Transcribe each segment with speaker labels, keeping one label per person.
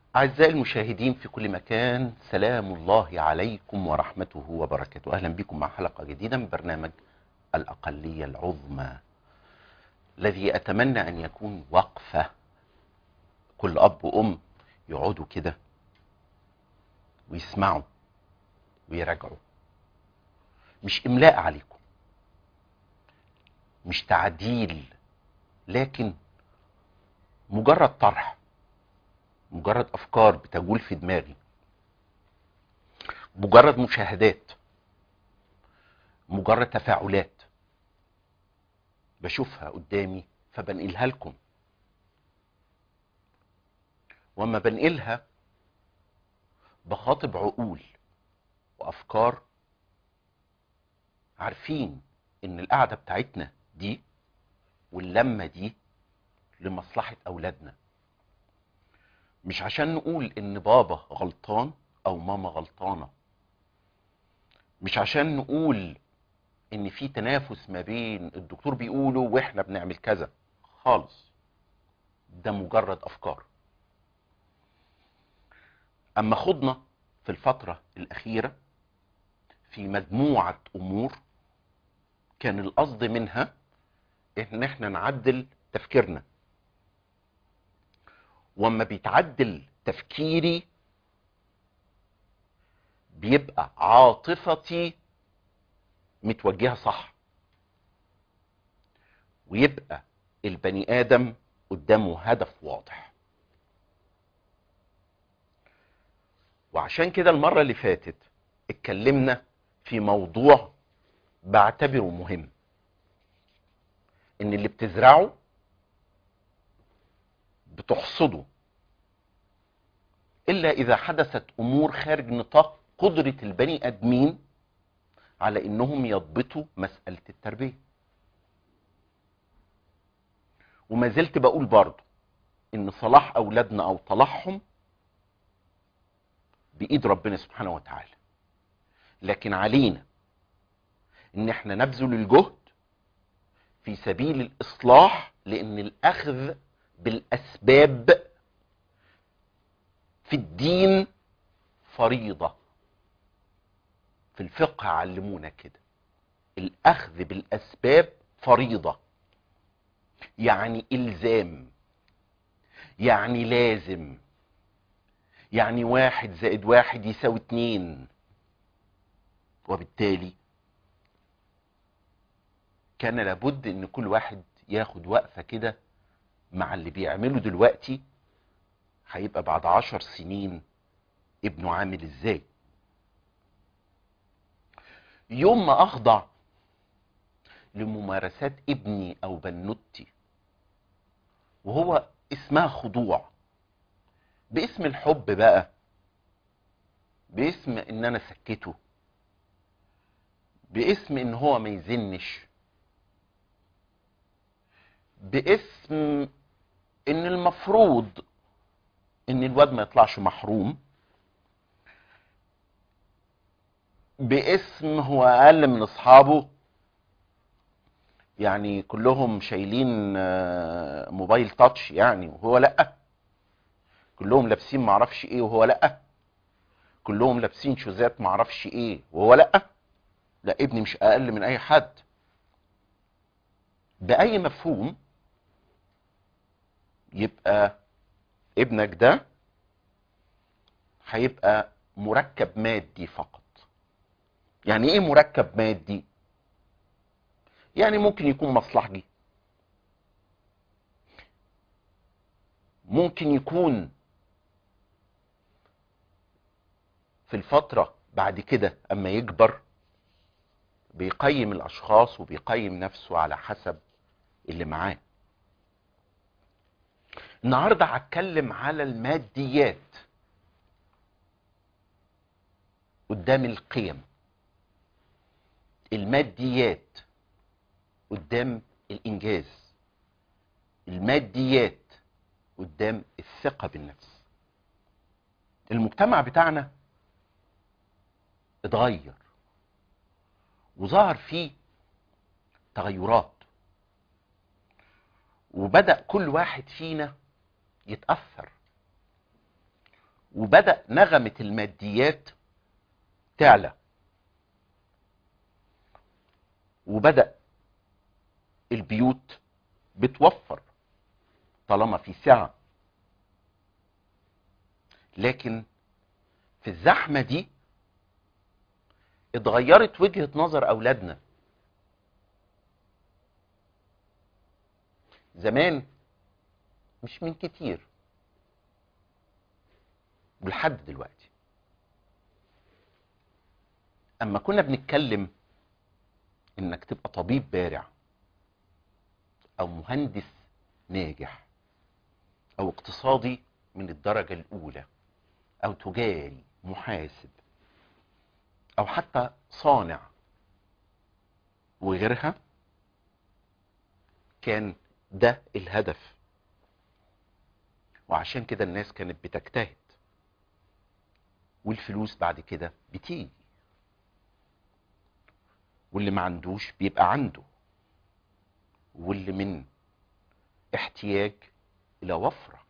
Speaker 1: أعزائي المشاهدين في كل مكان سلام الله عليكم ورحمته وبركاته أهلا بكم مع حلقة جديدة من برنامج الأقلية العظمى الذي أتمنى أن يكون وقفة كل أب وأم يقعدوا كده ويسمعوا ويراجعوا مش إملاء عليكم مش تعديل لكن مجرد طرح مجرد افكار بتجول في دماغي مجرد مشاهدات مجرد تفاعلات بشوفها قدامي فبنقلها لكم واما بنقلها بخاطب عقول وافكار عارفين ان القعده بتاعتنا دي واللمه دي لمصلحه اولادنا مش عشان نقول ان بابا غلطان او ماما غلطانه مش عشان نقول ان في تنافس ما بين الدكتور بيقوله واحنا بنعمل كذا خالص ده مجرد افكار اما خضنا في الفتره الاخيره في مجموعه امور كان القصد منها ان احنا نعدل تفكيرنا واما بيتعدل تفكيري بيبقى عاطفتي متوجهه صح ويبقى البني ادم قدامه هدف واضح وعشان كده المره اللي فاتت اتكلمنا في موضوع بعتبره مهم ان اللي بتزرعه بتحصده الا اذا حدثت امور خارج نطاق قدره البني ادمين على انهم يضبطوا مساله التربيه وما زلت بقول برضه ان صلاح اولادنا او طلاحهم بايد ربنا سبحانه وتعالى لكن علينا ان احنا نبذل الجهد في سبيل الاصلاح لان الاخذ بالاسباب في الدين فريضه في الفقه علمونا كده الاخذ بالاسباب فريضه يعني الزام يعني لازم يعني واحد زائد واحد يساوي اتنين وبالتالي كان لابد ان كل واحد ياخد وقفه كده مع اللي بيعمله دلوقتي هيبقى بعد عشر سنين ابنه عامل ازاي يوم ما اخضع لممارسات ابني او بنوتي وهو اسمها خضوع باسم الحب بقى باسم ان انا سكته باسم ان هو ما يزنش باسم ان المفروض ان الواد ما يطلعش محروم باسم هو اقل من اصحابه يعني كلهم شايلين موبايل تاتش يعني وهو لا كلهم لابسين معرفش ايه وهو لا كلهم لابسين شوزات معرفش ايه وهو لا لا ابني مش اقل من اي حد باي مفهوم يبقى ابنك ده هيبقى مركب مادي فقط يعني ايه مركب مادي يعني ممكن يكون مصلحجي ممكن يكون في الفترة بعد كده اما يكبر بيقيم الاشخاص وبيقيم نفسه على حسب اللي معاه النهارده هتكلم على الماديات قدام القيم الماديات قدام الانجاز الماديات قدام الثقه بالنفس المجتمع بتاعنا اتغير وظهر فيه تغيرات وبدأ كل واحد فينا يتأثر وبدأ نغمة الماديات تعلى وبدأ البيوت بتوفر طالما في سعة لكن في الزحمة دي اتغيرت وجهة نظر أولادنا زمان مش من كتير ولحد دلوقتي اما كنا بنتكلم انك تبقى طبيب بارع او مهندس ناجح او اقتصادي من الدرجة الاولى او تجاري محاسب او حتى صانع وغيرها كان ده الهدف وعشان كده الناس كانت بتجتهد والفلوس بعد كده بتيجي واللي ما عندوش بيبقى عنده واللي من احتياج الى وفره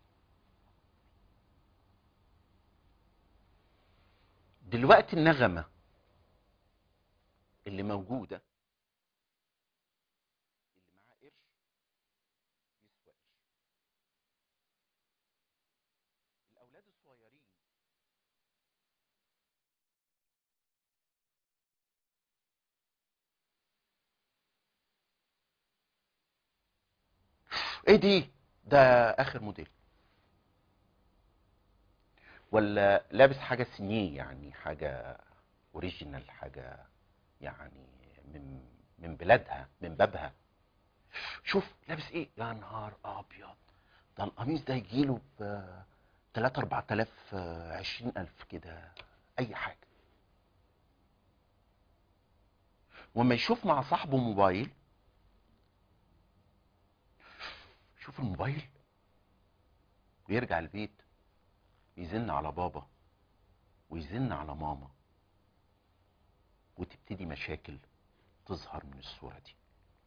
Speaker 1: دلوقتي النغمه اللي موجوده اللي معاه قرش يسوى قرش الاولاد الصغيرين ايه دي ده اخر موديل ولا لابس حاجه سنيه يعني حاجه اوريجينال حاجه يعني من من بلادها من بابها شوف لابس ايه يا نهار ابيض ده القميص ده يجيله ب 3 4000 20000 كده اي حاجه وما يشوف مع صاحبه موبايل شوف الموبايل ويرجع البيت يزن على بابا ويزن على ماما وتبتدي مشاكل تظهر من الصورة دي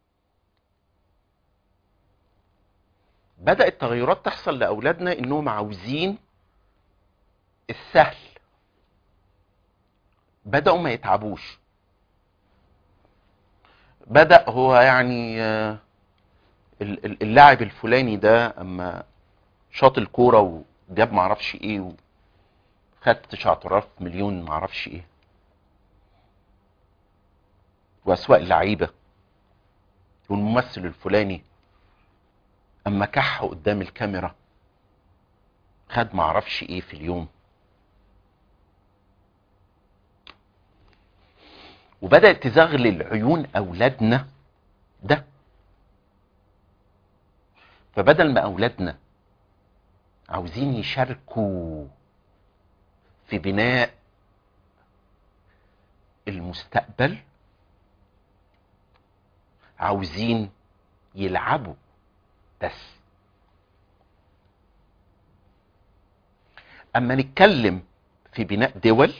Speaker 1: بدأت تغيرات تحصل لأولادنا إنهم عاوزين السهل بدأوا ما يتعبوش بدأ هو يعني آه، ال- ال- اللاعب الفلاني ده اما شاط الكوره وجاب معرفش ايه وخد 9000 مليون معرفش ايه واسواق اللعيبه والممثل الفلاني اما كح قدام الكاميرا خد معرفش ايه في اليوم وبدأت تزغلل عيون أولادنا ده فبدل ما أولادنا عاوزين يشاركوا في بناء المستقبل عاوزين يلعبوا بس اما نتكلم في بناء دول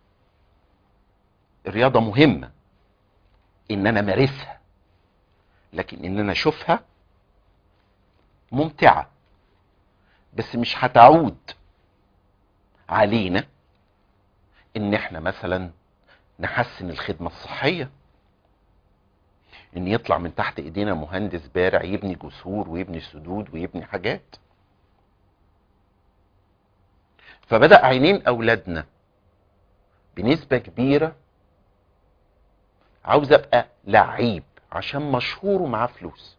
Speaker 1: الرياضه مهمه ان انا امارسها لكن ان انا اشوفها ممتعه بس مش هتعود علينا ان احنا مثلا نحسن الخدمه الصحيه ان يطلع من تحت ايدينا مهندس بارع يبني جسور ويبني سدود ويبني حاجات فبدأ عينين أولادنا بنسبة كبيرة عاوز أبقى لعيب عشان مشهور ومعاه فلوس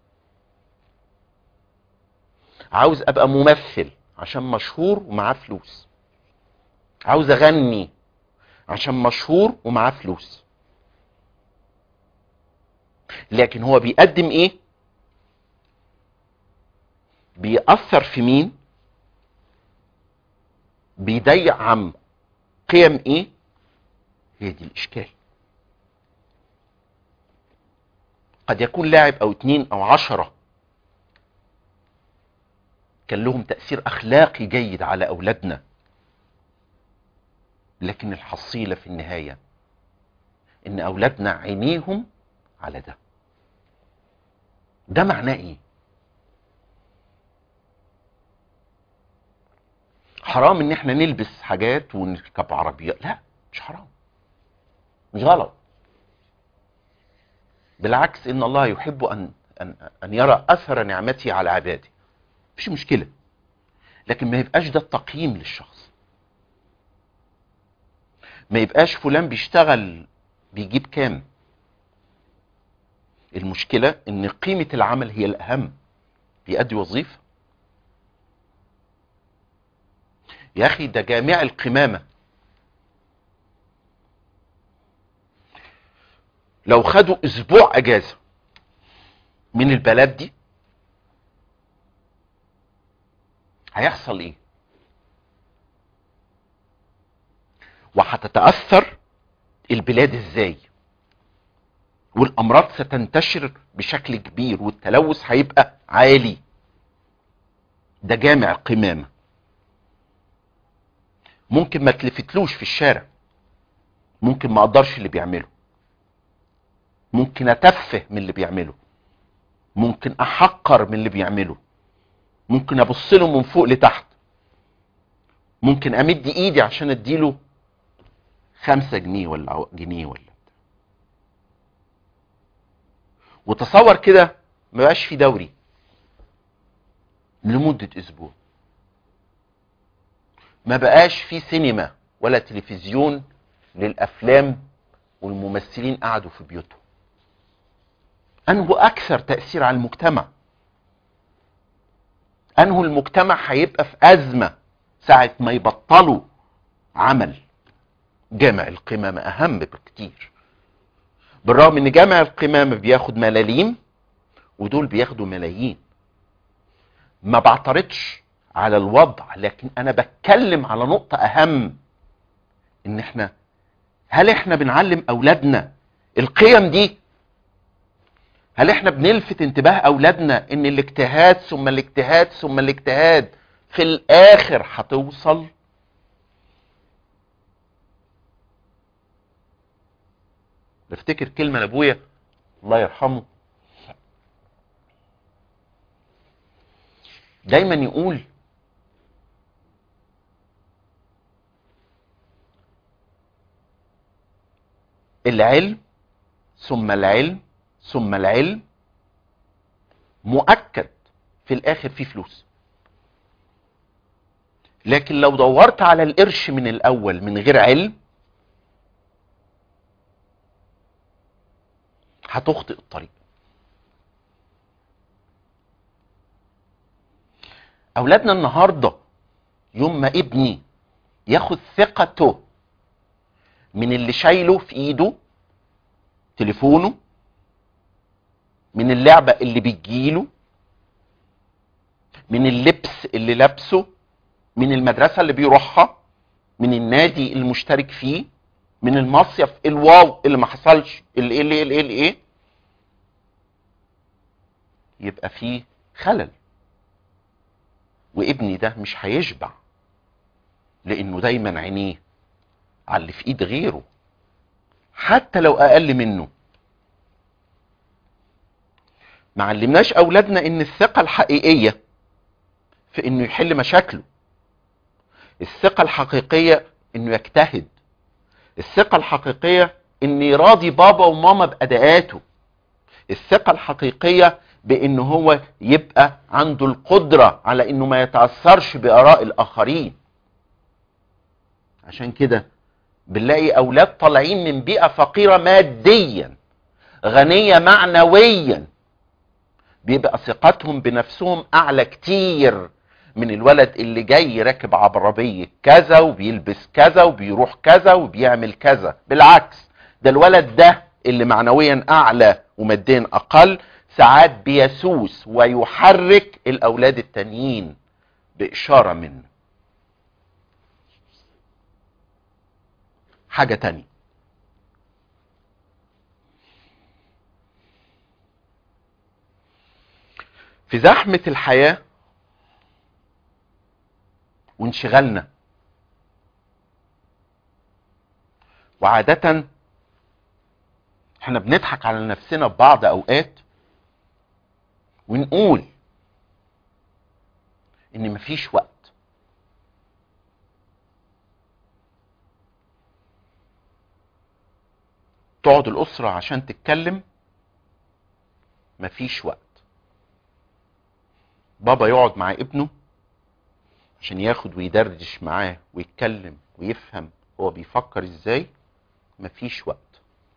Speaker 1: عاوز أبقى ممثل عشان مشهور ومعاه فلوس عاوز أغني عشان مشهور ومعاه فلوس لكن هو بيقدم ايه بيأثر في مين بيدعم قيم ايه هي دي الاشكال قد يكون لاعب او اتنين او عشرة كان لهم تأثير اخلاقي جيد على اولادنا لكن الحصيلة في النهاية ان اولادنا عينيهم على ده ده معناه ايه حرام ان احنا نلبس حاجات ونركب عربيات لا مش حرام مش غلط بالعكس ان الله يحب ان ان ان يرى اثر نعمته على عباده مفيش مشكله لكن ما يبقاش ده التقييم للشخص ما يبقاش فلان بيشتغل بيجيب كام المشكله ان قيمه العمل هي الاهم بيأدي وظيفه يا اخي ده جامع القمامه لو خدوا اسبوع اجازه من البلد دي هيحصل ايه وهتتاثر البلاد ازاي والامراض ستنتشر بشكل كبير والتلوث هيبقى عالي ده جامع قمامه ممكن ما تلفتلوش في الشارع ممكن ما اقدرش اللي بيعمله ممكن اتفه من اللي بيعمله ممكن احقر من اللي بيعمله ممكن ابص له من فوق لتحت ممكن امد ايدي عشان اديله خمسة جنيه ولا جنيه ولا وتصور كده ما بقاش في دوري لمدة اسبوع ما بقاش في سينما ولا تلفزيون للافلام والممثلين قعدوا في بيوتهم انه اكثر تاثير على المجتمع انه المجتمع هيبقى في ازمه ساعه ما يبطلوا عمل جامع القمامه اهم بكتير بالرغم ان جامع القمامه بياخد ملاليم ودول بياخدوا ملايين ما بعترضش على الوضع لكن انا بتكلم على نقطه اهم ان احنا هل احنا بنعلم اولادنا القيم دي هل احنا بنلفت انتباه اولادنا ان الاجتهاد ثم الاجتهاد ثم الاجتهاد في الاخر هتوصل بفتكر كلمة لابويا الله يرحمه دايما يقول العلم ثم العلم ثم العلم مؤكد في الاخر فيه فلوس لكن لو دورت على القرش من الاول من غير علم هتخطئ الطريق اولادنا النهارده يوم ما ابني ياخد ثقته من اللي شايله في ايده تليفونه من اللعبة اللي بتجيله من اللبس اللي لابسه من المدرسة اللي بيروحها من النادي المشترك فيه من المصيف الواو اللي ما حصلش اللي اللي اللي اللي ايه يبقى فيه خلل وابني ده مش هيشبع لانه دايما عينيه على اللي في ايد غيره حتى لو اقل منه ما علمناش اولادنا ان الثقة الحقيقية في انه يحل مشاكله الثقة الحقيقية انه يجتهد الثقة الحقيقية ان يراضي بابا وماما باداءاته الثقة الحقيقية بان هو يبقى عنده القدرة على انه ما يتأثرش باراء الاخرين عشان كده بنلاقي اولاد طالعين من بيئة فقيرة ماديا غنية معنويا بيبقى ثقتهم بنفسهم اعلى كتير من الولد اللي جاي راكب عربية كذا وبيلبس كذا وبيروح كذا وبيعمل كذا بالعكس ده الولد ده اللي معنويا اعلى وماديا اقل ساعات بيسوس ويحرك الاولاد التانيين باشارة منه حاجة تانية في زحمة الحياة وانشغالنا وعادة احنا بنضحك على نفسنا في بعض اوقات ونقول ان مفيش وقت تقعد الاسره عشان تتكلم مفيش وقت بابا يقعد مع ابنه عشان ياخد ويدردش معاه ويتكلم ويفهم هو بيفكر ازاي مفيش وقت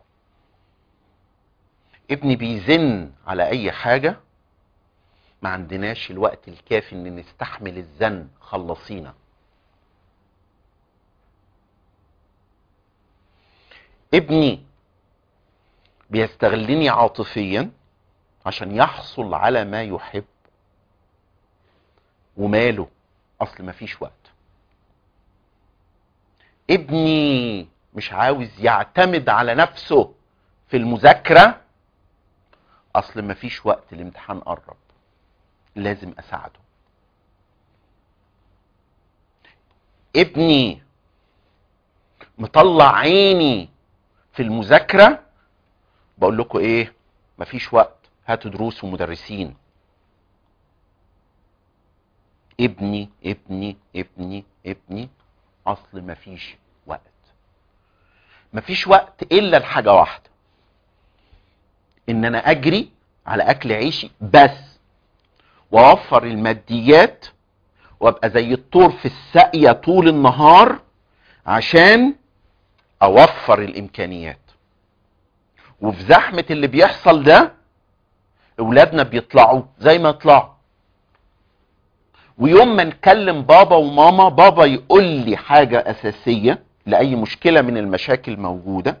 Speaker 1: ابني بيزن على اي حاجة ما عندناش الوقت الكافي ان نستحمل الزن خلصينا ابني بيستغلني عاطفيا عشان يحصل على ما يحب وماله اصل مفيش وقت ابني مش عاوز يعتمد على نفسه في المذاكرة اصل مفيش وقت الامتحان قرب لازم اساعده ابني مطلع عيني في المذاكرة بقول لكم ايه مفيش وقت هاتوا دروس ومدرسين ابني ابني ابني ابني اصل مفيش وقت مفيش وقت الا لحاجة واحدة ان انا اجري على اكل عيشي بس واوفر الماديات وابقى زي الطور في الساقية طول النهار عشان اوفر الامكانيات وفي زحمة اللي بيحصل ده اولادنا بيطلعوا زي ما يطلعوا ويوم ما نكلم بابا وماما بابا يقول لي حاجة اساسية لاي مشكلة من المشاكل موجودة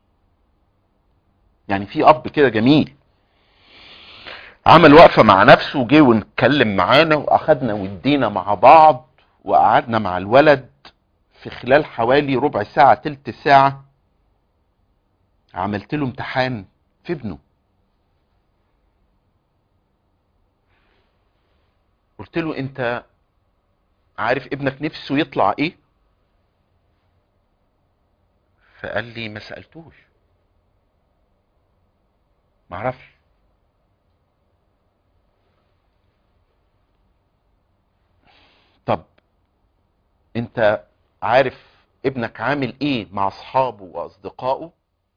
Speaker 1: يعني في اب كده جميل عمل وقفة مع نفسه وجه ونتكلم معانا واخدنا ودينا مع بعض وقعدنا مع الولد في خلال حوالي ربع ساعة تلت ساعة عملت له امتحان في ابنه قلت له انت عارف ابنك نفسه يطلع ايه فقال لي ما سألتوش معرفش طب انت عارف ابنك عامل ايه مع اصحابه واصدقائه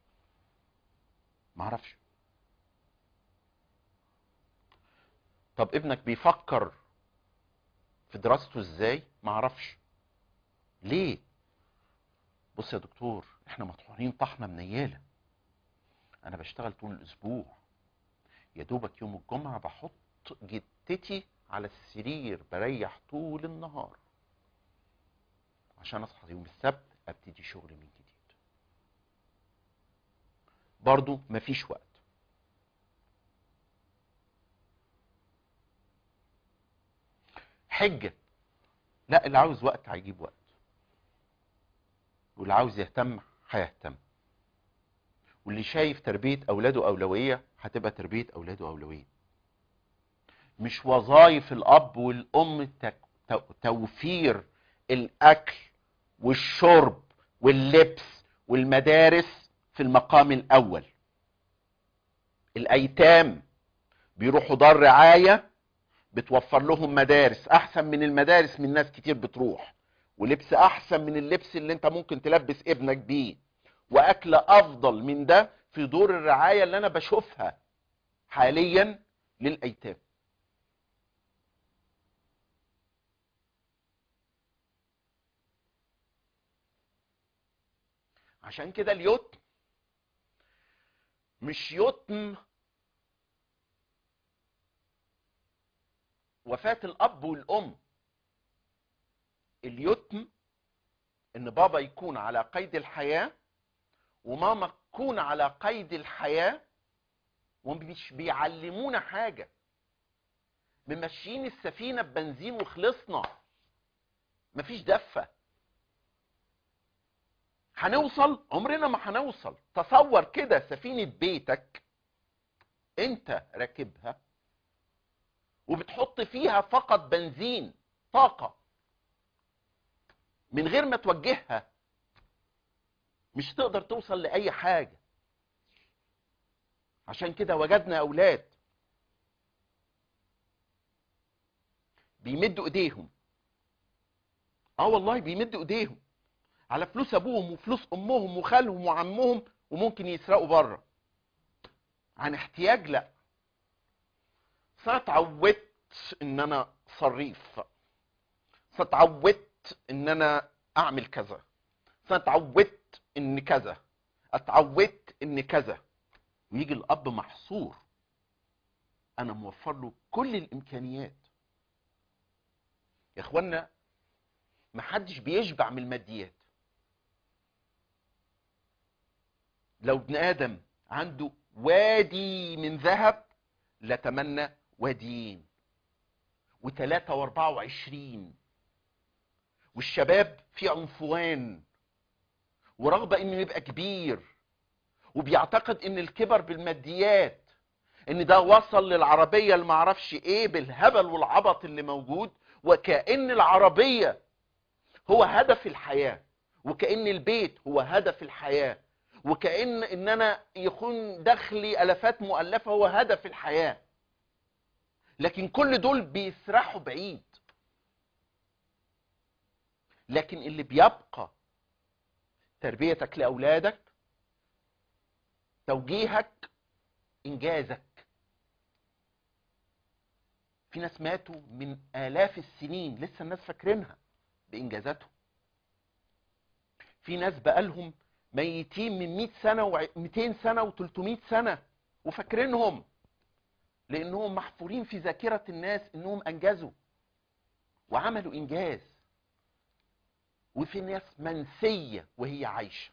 Speaker 1: معرفش طب ابنك بيفكر في دراسته ازاي معرفش ليه بص يا دكتور احنا مطحونين طحنه منياله انا بشتغل طول الاسبوع يا دوبك يوم الجمعه بحط جتتي على السرير بريح طول النهار عشان اصحى يوم السبت ابتدي شغل من جديد برضو مفيش وقت حجة لا اللي عاوز وقت هيجيب وقت واللي عاوز يهتم هيهتم واللي شايف تربية أولاده أولوية هتبقى تربية أولاده أولوية مش وظائف الأب والأم تك- تو- توفير الأكل والشرب واللبس والمدارس في المقام الأول الأيتام بيروحوا دار رعاية بتوفر لهم مدارس أحسن من المدارس من ناس كتير بتروح ولبس أحسن من اللبس اللي أنت ممكن تلبس ابنك بيه وأكل أفضل من ده في دور الرعاية اللي أنا بشوفها حاليا للأيتام عشان كده اليتم مش يتم وفاة الأب والأم اليتم إن بابا يكون على قيد الحياة وماما تكون على قيد الحياة ومش بيعلمونا حاجة ممشيين السفينة ببنزين وخلصنا مفيش دفة هنوصل عمرنا ما هنوصل تصور كده سفينة بيتك انت راكبها وبتحط فيها فقط بنزين طاقة من غير ما توجهها مش تقدر توصل لأي حاجة عشان كده وجدنا أولاد بيمدوا ايديهم اه والله بيمدوا ايديهم على فلوس ابوهم وفلوس امهم وخالهم وعمهم وممكن يسرقوا بره عن احتياج لا فانا اتعودت ان انا صريف فاتعودت ان انا اعمل كذا فاتعودت ان كذا اتعودت ان كذا ويجي الاب محصور انا موفر له كل الامكانيات يا اخوانا محدش بيشبع من الماديات لو ابن ادم عنده وادي من ذهب لتمنى واديين وثلاثة واربعة وعشرين والشباب في عنفوان ورغبة انه يبقى كبير وبيعتقد ان الكبر بالماديات ان ده وصل للعربية اللي معرفش ايه بالهبل والعبط اللي موجود وكأن العربية هو هدف الحياة وكأن البيت هو هدف الحياة وكأن ان انا يكون دخلي الافات مؤلفة هو هدف الحياة لكن كل دول بيسرحوا بعيد لكن اللي بيبقى تربيتك لاولادك توجيهك انجازك في ناس ماتوا من آلاف السنين لسه الناس فاكرينها بإنجازاتهم في ناس بقالهم ميتين من 100 سنة و200 سنة و300 سنة وفاكرينهم لأنهم محفورين في ذاكرة الناس إنهم أنجزوا وعملوا إنجاز وفي ناس منسية وهي عايشة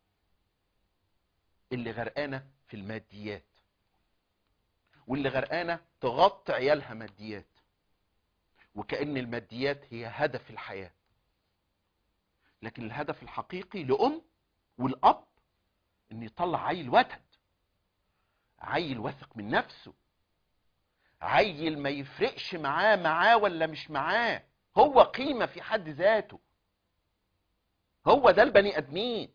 Speaker 1: اللي غرقانة في الماديات واللي غرقانة تغطي عيالها ماديات وكأن الماديات هي هدف الحياة لكن الهدف الحقيقي لأم والأب إن يطلع عيل وتد عيل واثق من نفسه عيل ما يفرقش معاه معاه ولا مش معاه هو قيمة في حد ذاته هو ده البني ادمين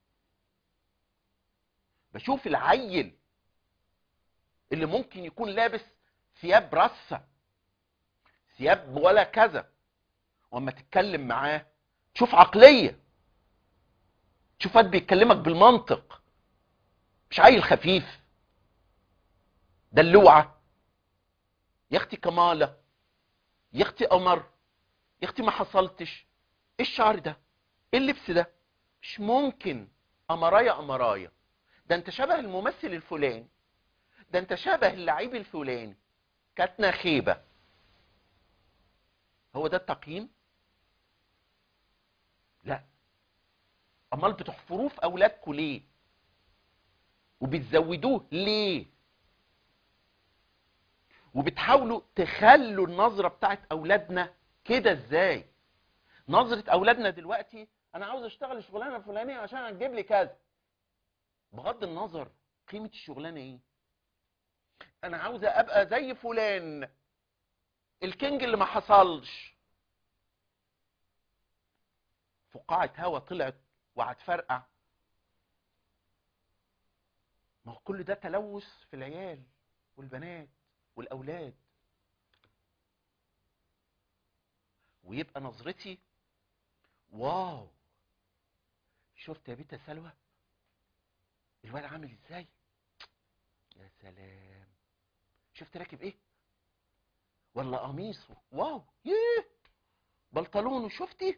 Speaker 1: بشوف العيل اللي ممكن يكون لابس ثياب رصة ثياب ولا كذا واما تتكلم معاه تشوف عقلية تشوف واد بيكلمك بالمنطق مش عيل خفيف دلوعة يا اختي كمالة يا اختي قمر يا اختي ما حصلتش ايه الشعر ده ايه اللبس ده مش ممكن قمرايا قمرايا ده انت شبه الممثل الفلاني ده انت شبه اللعيب الفلاني كاتنا خيبة هو ده التقييم لا امال بتحفروه في اولادكم ليه وبتزودوه ليه وبتحاولوا تخلوا النظرة بتاعت اولادنا كده ازاي نظرة اولادنا دلوقتي انا عاوز اشتغل الشغلانه الفلانيه عشان هتجيب لي كذا بغض النظر قيمه الشغلانه ايه انا عاوز ابقى زي فلان الكينج اللي ما حصلش فقاعة هوا طلعت وهتفرقع ما هو كل ده تلوث في العيال والبنات والاولاد ويبقى نظرتي واو شفت يا بيتا سلوى الواد عامل ازاي يا سلام شفت راكب ايه ولا قميصه واو ييه بنطلونه شفتي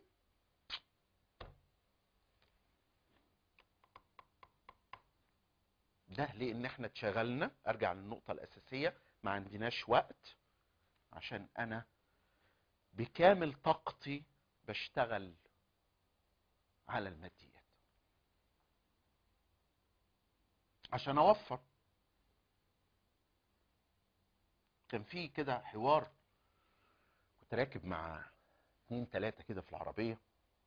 Speaker 1: ده لان احنا اتشغلنا ارجع للنقطه الاساسيه ما عندناش وقت عشان انا بكامل طاقتي بشتغل على الماديات عشان اوفر كان في كده حوار كنت راكب مع اتنين تلاتة كده في العربية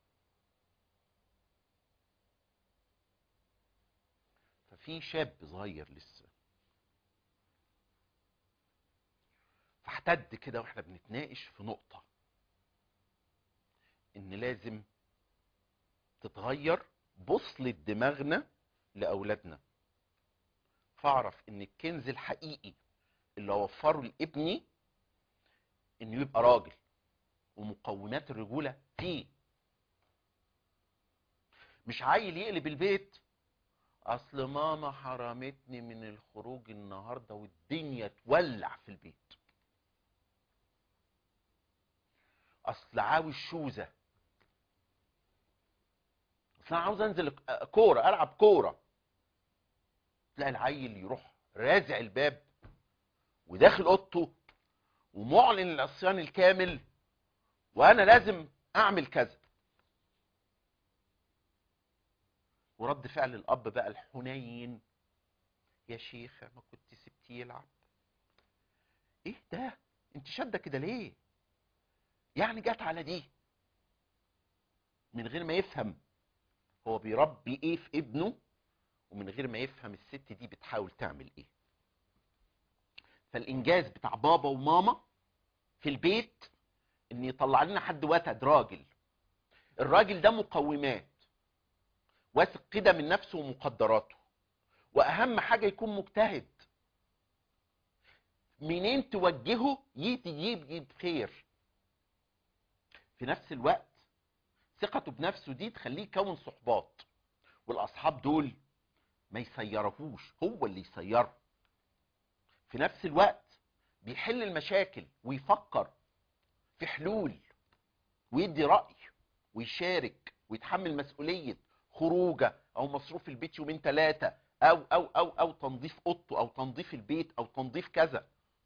Speaker 1: ففي شاب صغير لسه فاحتد كده واحنا بنتناقش في نقطة ان لازم تتغير بوصلة دماغنا لأولادنا فاعرف ان الكنز الحقيقي اللي اوفره لابني انه يبقى راجل ومقومات الرجولة فيه مش عيل يقلب البيت اصل ماما حرمتني من الخروج النهارده والدنيا تولع في البيت اصل عاوز شوزه اصل انا عاوز انزل كوره العب كوره تلاقي العيل يروح رازع الباب وداخل اوضته ومعلن العصيان الكامل وانا لازم اعمل كذا ورد فعل الاب بقى الحنين يا شيخه ما كنت سبتيه يلعب ايه ده انت شاده كده ليه يعني جت على دي من غير ما يفهم هو بيربي ايه في ابنه ومن غير ما يفهم الست دي بتحاول تعمل ايه فالانجاز بتاع بابا وماما في البيت ان يطلع لنا حد وتد راجل الراجل ده مقومات واثق كده من نفسه ومقدراته واهم حاجه يكون مجتهد منين توجهه يجيب يجيب خير في نفس الوقت ثقته بنفسه دي تخليه يكون صحبات والاصحاب دول ما يسيرهوش هو اللي يسيره في نفس الوقت بيحل المشاكل ويفكر في حلول ويدي رأي ويشارك ويتحمل مسؤولية خروجه او مصروف البيت يومين ثلاثة او او او او تنظيف اوضته او تنظيف البيت او تنظيف كذا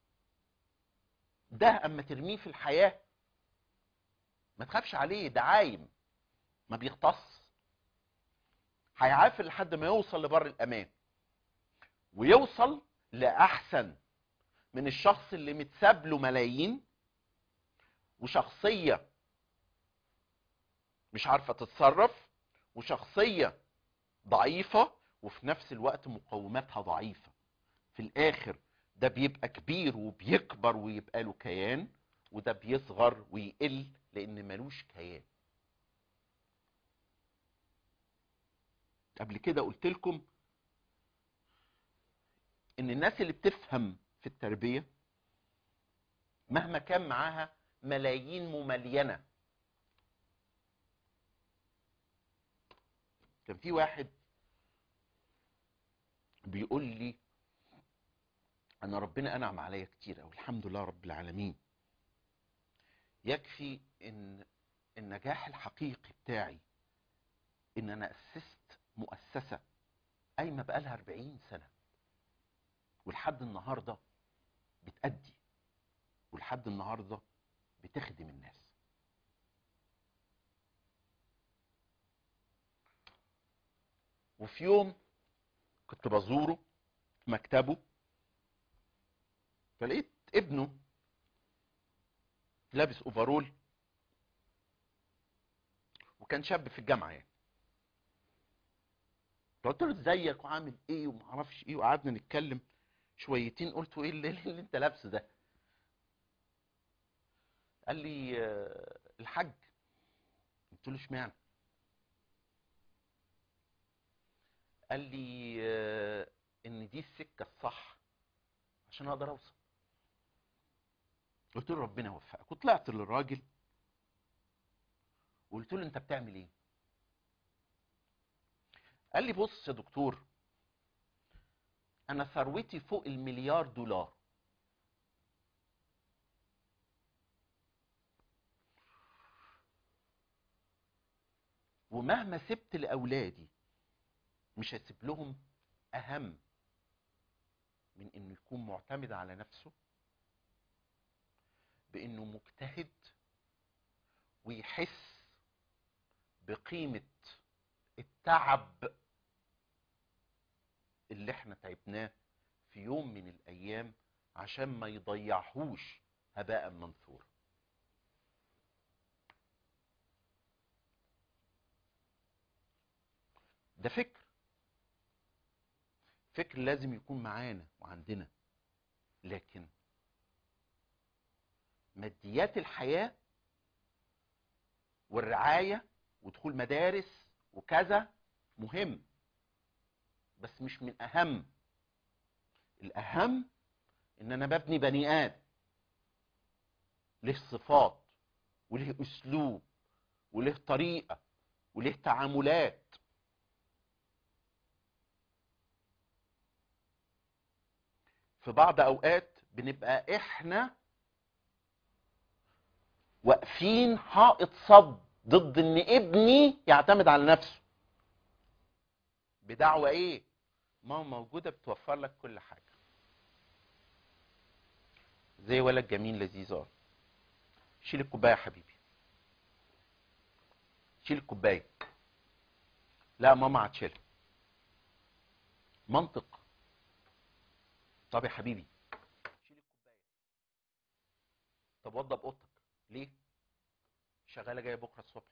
Speaker 1: ده اما ترميه في الحياة ما تخافش عليه ده عايم ما بيختص هيعافر لحد ما يوصل لبر الامان ويوصل لاحسن من الشخص اللي متساب له ملايين وشخصيه مش عارفه تتصرف وشخصيه ضعيفه وفي نفس الوقت مقوماتها ضعيفه في الاخر ده بيبقى كبير وبيكبر ويبقى له كيان وده بيصغر ويقل لان ملوش كيان قبل كده قلت لكم ان الناس اللي بتفهم في التربية مهما كان معاها ملايين مملينة كان في واحد بيقول لي انا ربنا انعم عليا كتير او الحمد لله رب العالمين يكفي ان النجاح الحقيقي بتاعي ان انا اسست مؤسسة قايمة بقالها 40 سنة ولحد النهاردة بتأدي ولحد النهاردة بتخدم الناس وفي يوم كنت بزوره في مكتبه فلقيت ابنه لابس اوفرول وكان شاب في الجامعه يعني فقلت له ازيك وعامل ايه وما اعرفش ايه وقعدنا نتكلم شويتين قلت له ايه اللي, اللي انت لابسه ده قال لي آه، الحج قلت له اشمعنى قال لي آه، ان دي السكه الصح عشان اقدر اوصل قلت له ربنا يوفقك وطلعت للراجل وقلت له انت بتعمل ايه قال لي بص يا دكتور انا ثروتي فوق المليار دولار ومهما سبت لاولادي مش هسيب لهم اهم من انه يكون معتمد على نفسه بانه مجتهد ويحس بقيمه التعب اللي احنا تعبناه في يوم من الايام عشان ما يضيعهوش هباء منثورا ده فكر فكر لازم يكون معانا وعندنا لكن ماديات الحياة والرعاية ودخول مدارس وكذا مهم بس مش من اهم الاهم ان انا ببني بني ادم له صفات وله اسلوب وله طريقه وله تعاملات في بعض اوقات بنبقى احنا واقفين حائط صد ضد ان ابني يعتمد على نفسه بدعوة ايه ماما موجودة بتوفر لك كل حاجة زي ولد جميل لذيذ اه شيل الكوباية يا حبيبي شيل الكوباية لا ماما هتشيلها منطق طب يا حبيبي شيل الكوباية طب وضب اوضتك ليه شغالة جاية بكرة الصبح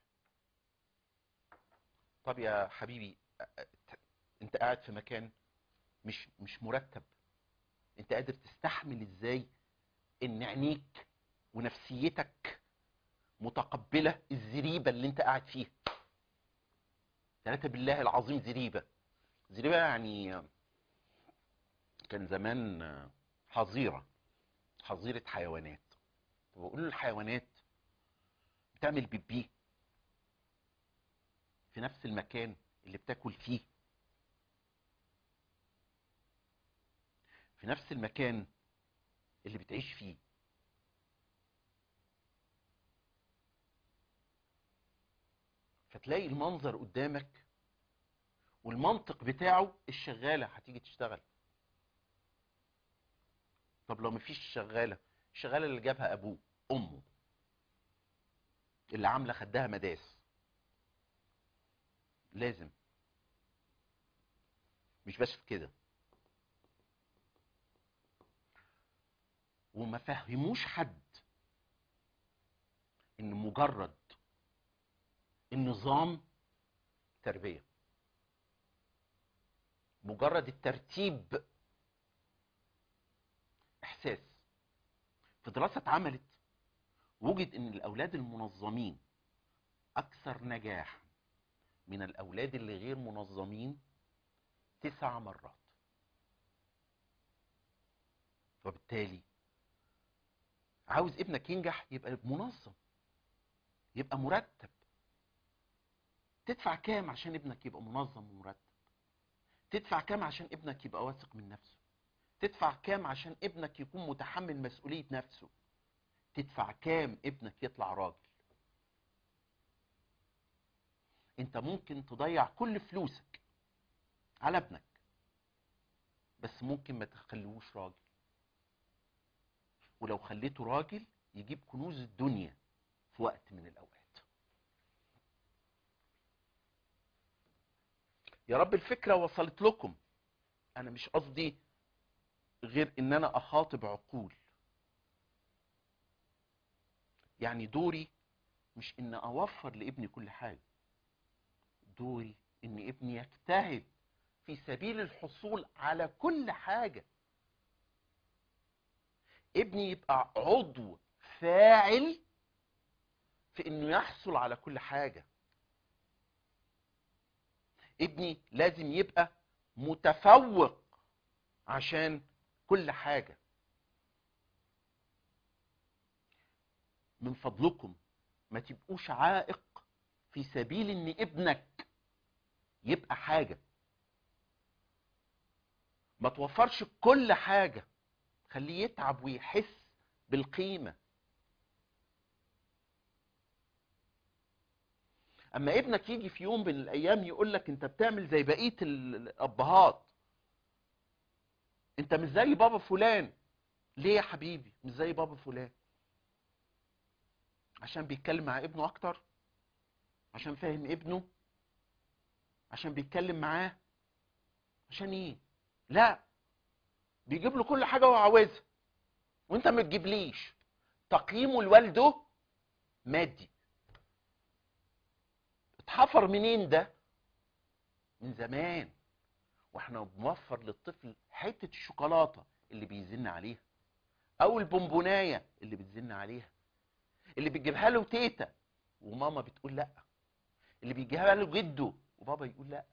Speaker 1: طب يا حبيبي أ- أ- انت قاعد في مكان مش مش مرتب انت قادر تستحمل ازاي ان عينيك ونفسيتك متقبلة الزريبة اللي انت قاعد فيها ثلاثة بالله العظيم زريبة زريبة يعني كان زمان حظيرة حظيرة حيوانات بقول الحيوانات بتعمل بيبي في نفس المكان اللي بتاكل فيه في نفس المكان اللي بتعيش فيه فتلاقي المنظر قدامك والمنطق بتاعه الشغالة هتيجي تشتغل طب لو مفيش شغالة الشغالة اللي جابها أبوه أمه اللي عاملة خدها مداس لازم مش بس كده وما فهموش حد ان مجرد النظام تربية مجرد الترتيب احساس في دراسة اتعملت وجد ان الاولاد المنظمين اكثر نجاح من الاولاد اللي غير منظمين تسع مرات وبالتالي عاوز ابنك ينجح يبقى منظم يبقى مرتب تدفع كام عشان ابنك يبقى منظم ومرتب تدفع كام عشان ابنك يبقى واثق من نفسه تدفع كام عشان ابنك يكون متحمل مسؤولية نفسه تدفع كام ابنك يطلع راجل انت ممكن تضيع كل فلوسك على ابنك بس ممكن ما تخليهوش راجل ولو خليته راجل يجيب كنوز الدنيا في وقت من الاوقات يا رب الفكرة وصلت لكم انا مش قصدي غير ان انا اخاطب عقول يعني دوري مش ان اوفر لابني كل حاجة دوري ان ابني يجتهد في سبيل الحصول على كل حاجة ابني يبقى عضو فاعل في انه يحصل على كل حاجة ابني لازم يبقى متفوق عشان كل حاجة من فضلكم ما تبقوش عائق في سبيل ان ابنك يبقى حاجة ما توفرش كل حاجة خليه يتعب ويحس بالقيمة اما ابنك يجي في يوم من الايام يقول لك انت بتعمل زي بقية الابهات انت مش زي بابا فلان ليه يا حبيبي مش زي بابا فلان عشان بيتكلم مع ابنه اكتر عشان فاهم ابنه عشان بيتكلم معاه عشان ايه لا بيجيب له كل حاجه هو عاوزها وانت ما تجيبليش تقييمه لوالده مادي اتحفر منين ده من زمان واحنا بنوفر للطفل حته الشوكولاته اللي بيزن عليها او البونبونايه اللي بتزن عليها اللي بتجيبها له تيتا وماما بتقول لا اللي بيجيبها له جده وبابا يقول لا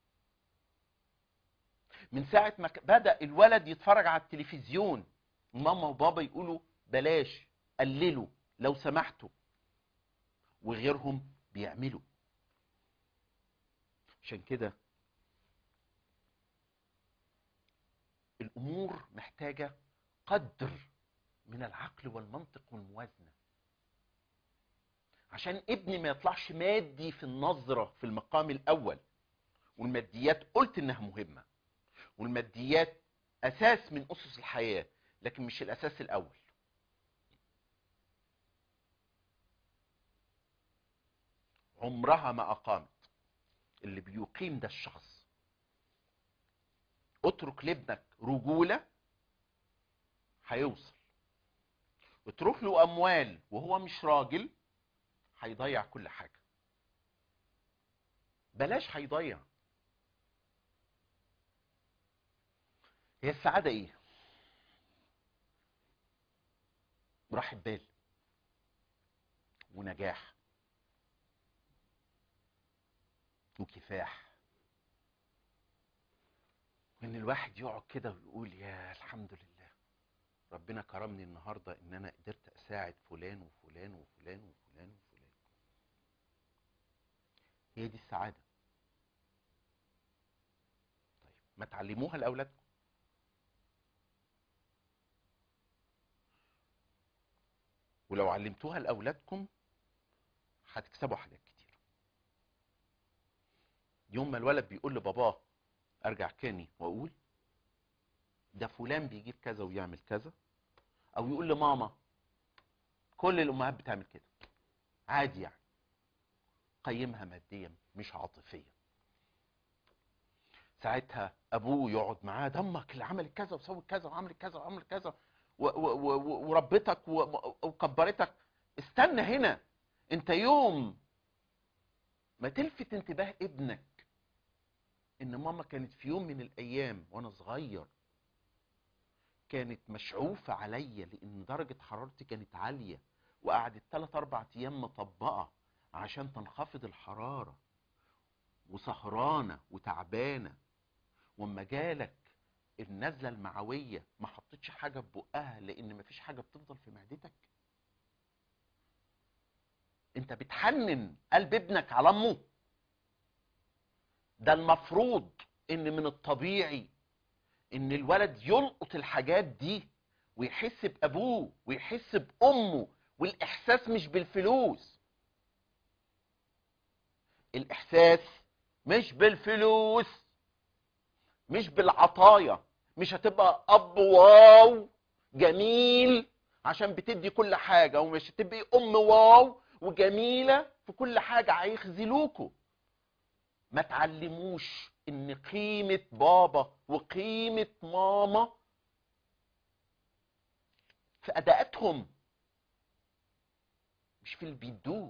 Speaker 1: من ساعة ما بدأ الولد يتفرج على التلفزيون ماما وبابا يقولوا بلاش قللوا لو سمحتوا وغيرهم بيعملوا عشان كده الامور محتاجه قدر من العقل والمنطق والموازنه عشان ابني ما يطلعش مادي في النظره في المقام الاول والماديات قلت انها مهمه والماديات اساس من اسس الحياه لكن مش الاساس الاول عمرها ما اقامت اللي بيقيم ده الشخص اترك لابنك رجوله هيوصل اترك له اموال وهو مش راجل هيضيع كل حاجه بلاش هيضيع هي السعاده ايه راحه بال ونجاح وكفاح ان الواحد يقعد كده ويقول يا الحمد لله ربنا كرمني النهارده ان انا قدرت اساعد فلان وفلان وفلان وفلان وفلان هي دي السعاده طيب ما تعلموها لاولادكم ولو علمتوها لاولادكم هتكسبوا حاجات كتير يوم ما الولد بيقول لباباه ارجع تاني واقول ده فلان بيجيب كذا ويعمل كذا او يقول لماما كل الامهات بتعمل كده عادي يعني قيمها ماديا مش عاطفيا ساعتها ابوه يقعد معاه دمك اللي عمل كذا وسوي كذا وعمل كذا وعمل كذا و- و- و- وربتك و- وكبرتك استنى هنا انت يوم ما تلفت انتباه ابنك ان ماما كانت في يوم من الايام وانا صغير كانت مشعوفة عليا لان درجة حرارتي كانت عالية وقعدت 3 4 ايام مطبقة عشان تنخفض الحرارة وسهرانة وتعبانة واما جالك النزلة المعوية ما حطيتش حاجة في بقها لان مفيش حاجة بتفضل في معدتك انت بتحنن قلب ابنك على امه ده المفروض ان من الطبيعي ان الولد يلقط الحاجات دي ويحس بابوه ويحس بامه والاحساس مش بالفلوس الاحساس مش بالفلوس مش بالعطايا مش هتبقى اب واو جميل عشان بتدي كل حاجه ومش هتبقي ام واو وجميله في كل حاجه هيخذلوكوا ما تعلموش ان قيمة بابا وقيمة ماما في اداءاتهم مش في اللي بيدوه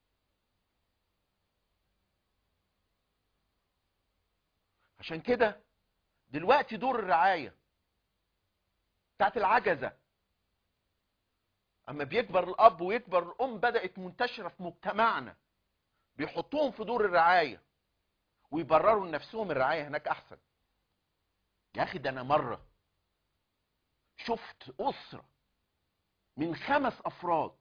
Speaker 1: عشان كده دلوقتي دور الرعاية بتاعت العجزة اما بيكبر الاب ويكبر الام بدأت منتشرة في مجتمعنا بيحطوهم في دور الرعايه ويبرروا لنفسهم الرعايه هناك احسن يا اخي ده انا مره شفت اسره من خمس افراد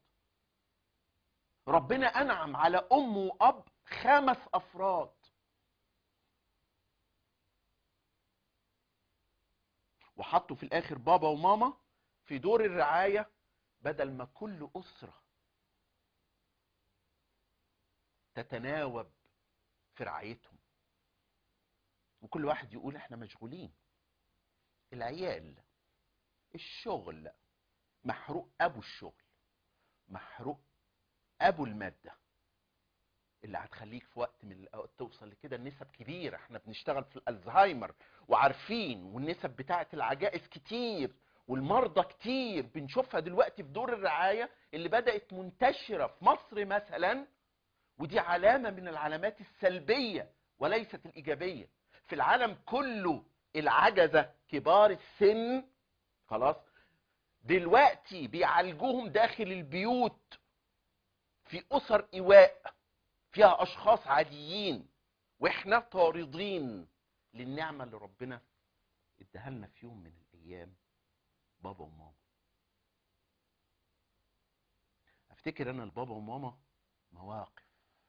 Speaker 1: ربنا انعم على ام واب خمس افراد وحطوا في الاخر بابا وماما في دور الرعايه بدل ما كل اسره تتناوب في رعايتهم وكل واحد يقول احنا مشغولين العيال الشغل محروق ابو الشغل محروق ابو الماده اللي هتخليك في وقت من الاوقات توصل لكده النسب كبيره احنا بنشتغل في الالزهايمر وعارفين والنسب بتاعه العجائز كتير والمرضى كتير بنشوفها دلوقتي في دور الرعايه اللي بدات منتشره في مصر مثلا ودي علامه من العلامات السلبيه وليست الايجابيه في العالم كله العجزه كبار السن خلاص دلوقتي بيعالجوهم داخل البيوت في اسر ايواء فيها اشخاص عاديين واحنا طاردين للنعمه اللي ربنا اداها لنا في يوم من الايام بابا وماما افتكر انا البابا وماما مواقف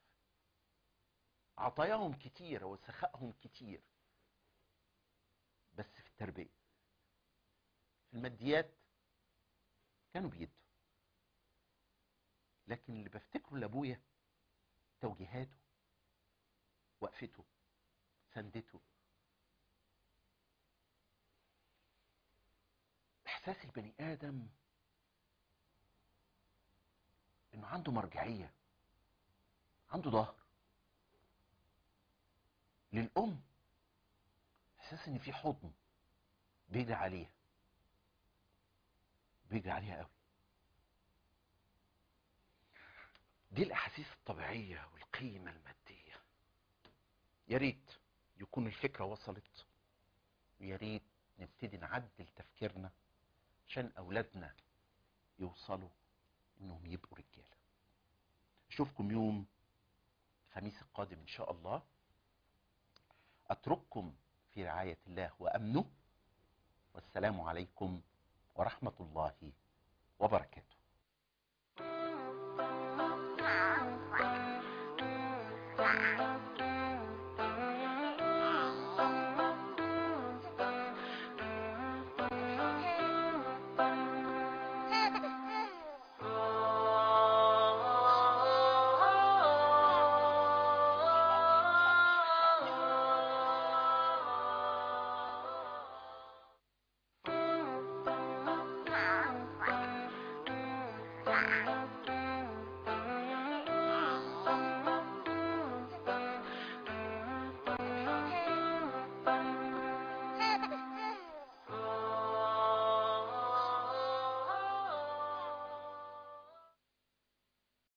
Speaker 1: عطاياهم كتير وسخائهم كتير بس في التربيه الماديات كانوا بيدوا لكن اللي بفتكره لابويا توجيهاته وقفته سندته احساس البني ادم انه عنده مرجعيه عنده ظهر للام احساس ان في حضن بيجري عليها بيجري عليها قوي دي الاحاسيس الطبيعيه والقيمه الماديه يا ريت يكون الفكره وصلت ويا ريت نبتدي نعدل تفكيرنا عشان اولادنا يوصلوا انهم يبقوا رجاله اشوفكم يوم الخميس القادم ان شاء الله اترككم في رعايه الله وامنه والسلام عليكم ورحمه الله وبركاته
Speaker 2: Wow.